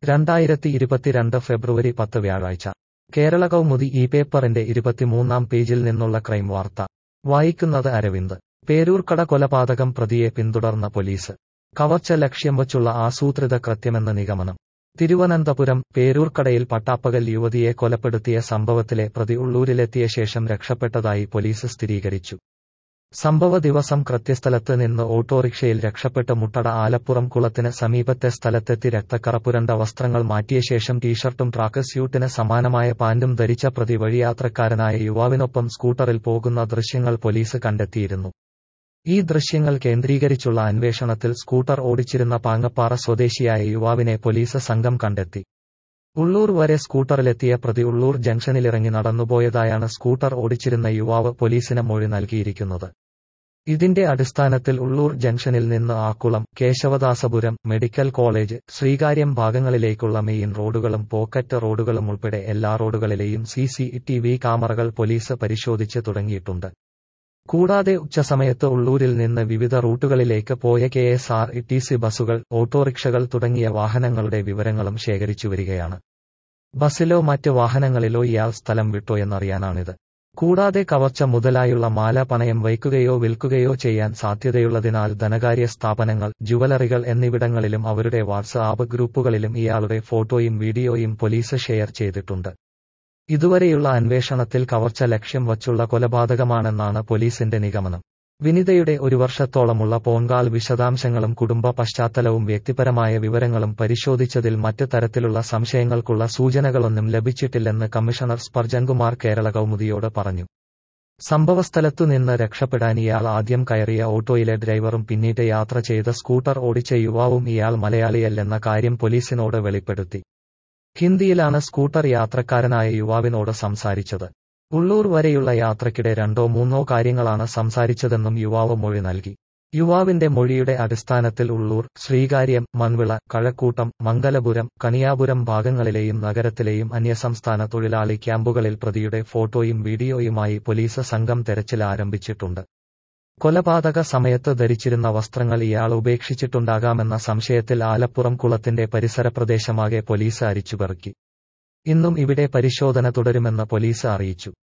രണ്ടായിരത്തി ഇരുപത്തിരണ്ട് ഫെബ്രുവരി പത്ത് വ്യാഴാഴ്ച കേരള കൗമുദി ഈ പേപ്പറിന്റെ ഇരുപത്തിമൂന്നാം പേജിൽ നിന്നുള്ള ക്രൈം വാർത്ത വായിക്കുന്നത് അരവിന്ദ് പേരൂർക്കട കൊലപാതകം പ്രതിയെ പിന്തുടർന്ന പോലീസ് കവർച്ച ലക്ഷ്യം വച്ചുള്ള ആസൂത്രിത കൃത്യമെന്ന നിഗമനം തിരുവനന്തപുരം പേരൂർക്കടയിൽ പട്ടാപ്പകൽ യുവതിയെ കൊലപ്പെടുത്തിയ സംഭവത്തിലെ പ്രതി ഉള്ളൂരിലെത്തിയ ശേഷം രക്ഷപ്പെട്ടതായി പോലീസ് സ്ഥിരീകരിച്ചു സംഭവ ദിവസം കൃത്യസ്ഥലത്ത് നിന്ന് ഓട്ടോറിക്ഷയിൽ രക്ഷപ്പെട്ട് മുട്ടട ആലപ്പുറം കുളത്തിന് സമീപത്തെ സ്ഥലത്തെത്തി രക്തക്കറപ്പുരണ്ട വസ്ത്രങ്ങൾ മാറ്റിയ ശേഷം ടീഷർട്ടും ട്രാക്ക് സ്യൂട്ടിന് സമാനമായ പാന്റും ധരിച്ച പ്രതി വഴിയാത്രക്കാരനായ യുവാവിനൊപ്പം സ്കൂട്ടറിൽ പോകുന്ന ദൃശ്യങ്ങൾ പോലീസ് കണ്ടെത്തിയിരുന്നു ഈ ദൃശ്യങ്ങൾ കേന്ദ്രീകരിച്ചുള്ള അന്വേഷണത്തിൽ സ്കൂട്ടർ ഓടിച്ചിരുന്ന പാങ്ങപ്പാറ സ്വദേശിയായ യുവാവിനെ പോലീസ് സംഘം കണ്ടെത്തി ഉള്ളൂർ വരെ സ്കൂട്ടറിലെത്തിയ പ്രതി ഉള്ളൂർ ജംഗ്ഷനിലിറങ്ങി നടന്നുപോയതായാണ് സ്കൂട്ടർ ഓടിച്ചിരുന്ന യുവാവ് പോലീസിന് മൊഴി നൽകിയിരിക്കുന്നത് ഇതിന്റെ അടിസ്ഥാനത്തിൽ ഉള്ളൂർ ജംഗ്ഷനിൽ നിന്ന് ആക്കുളം കേശവദാസപുരം മെഡിക്കൽ കോളേജ് ശ്രീകാര്യം ഭാഗങ്ങളിലേക്കുള്ള മെയിൻ റോഡുകളും പോക്കറ്റ് റോഡുകളും ഉൾപ്പെടെ എല്ലാ റോഡുകളിലെയും സി സി ടി വി ക്യാമറകൾ പോലീസ് പരിശോധിച്ച് തുടങ്ങിയിട്ടുണ്ട് കൂടാതെ ഉച്ചസമയത്ത് ഉള്ളൂരിൽ നിന്ന് വിവിധ റൂട്ടുകളിലേക്ക് പോയ K S R E T C ബസുകൾ ഓട്ടോറിക്ഷകൾ തുടങ്ങിയ വാഹനങ്ങളുടെ വിവരങ്ങളും ശേഖരിച്ചുവരികയാണ് ബസ്സിലോ മറ്റ് വാഹനങ്ങളിലോ ഇയാൾ സ്ഥലം വിട്ടോയെന്നറിയാനാണിത് കൂടാതെ കവർച്ച മുതലായുള്ള മാല പണയം വയ്ക്കുകയോ വിൽക്കുകയോ ചെയ്യാൻ സാധ്യതയുള്ളതിനാൽ ധനകാര്യ സ്ഥാപനങ്ങൾ ജുവലറികൾ എന്നിവിടങ്ങളിലും അവരുടെ വാട്സ്ആപ്പ് ഗ്രൂപ്പുകളിലും ഇയാളുടെ ഫോട്ടോയും വീഡിയോയും പോലീസ് ഷെയർ ചെയ്തിട്ടുണ്ട് ഇതുവരെയുള്ള അന്വേഷണത്തിൽ കവർച്ച ലക്ഷ്യം വച്ചുള്ള കൊലപാതകമാണെന്നാണ് പോലീസിന്റെ നിഗമനം വിനിതയുടെ ഒരു വർഷത്തോളമുള്ള പോൺകാൾ വിശദാംശങ്ങളും കുടുംബ പശ്ചാത്തലവും വ്യക്തിപരമായ വിവരങ്ങളും പരിശോധിച്ചതിൽ മറ്റ് തരത്തിലുള്ള സംശയങ്ങൾക്കുള്ള സൂചനകളൊന്നും ലഭിച്ചിട്ടില്ലെന്ന് കമ്മീഷണർ സ്പർജൻകുമാർ കേരള കൗമുദിയോട് പറഞ്ഞു സംഭവസ്ഥലത്തുനിന്ന് രക്ഷപ്പെടാൻ ഇയാൾ ആദ്യം കയറിയ ഓട്ടോയിലെ ഡ്രൈവറും പിന്നീട് യാത്ര ചെയ്ത സ്കൂട്ടർ ഓടിച്ച യുവാവും ഇയാൾ മലയാളിയല്ലെന്ന കാര്യം പോലീസിനോട് വെളിപ്പെടുത്തി ഹിന്ദിയിലാണ് സ്കൂട്ടർ യാത്രക്കാരനായ യുവാവിനോട് സംസാരിച്ചത് ഉള്ളൂർ വരെയുള്ള യാത്രയ്ക്കിടെ രണ്ടോ മൂന്നോ കാര്യങ്ങളാണ് സംസാരിച്ചതെന്നും യുവാവ് മൊഴി നൽകി യുവാവിന്റെ മൊഴിയുടെ അടിസ്ഥാനത്തിൽ ഉള്ളൂർ ശ്രീകാര്യം മൺവിള കഴക്കൂട്ടം മംഗലപുരം കണിയാപുരം ഭാഗങ്ങളിലെയും നഗരത്തിലെയും അന്യസംസ്ഥാന തൊഴിലാളി ക്യാമ്പുകളിൽ പ്രതിയുടെ ഫോട്ടോയും വീഡിയോയുമായി പോലീസ് സംഘം തെരച്ചിൽ ആരംഭിച്ചിട്ടുണ്ട് കൊലപാതക സമയത്ത് ധരിച്ചിരുന്ന വസ്ത്രങ്ങൾ ഇയാൾ ഉപേക്ഷിച്ചിട്ടുണ്ടാകാമെന്ന സംശയത്തിൽ ആലപ്പുറം കുളത്തിന്റെ പരിസര പ്രദേശമാകെ പോലീസ് അരിച്ചുപെറുക്കി ഇന്നും ഇവിടെ പരിശോധന തുടരുമെന്ന് പോലീസ് അറിയിച്ചു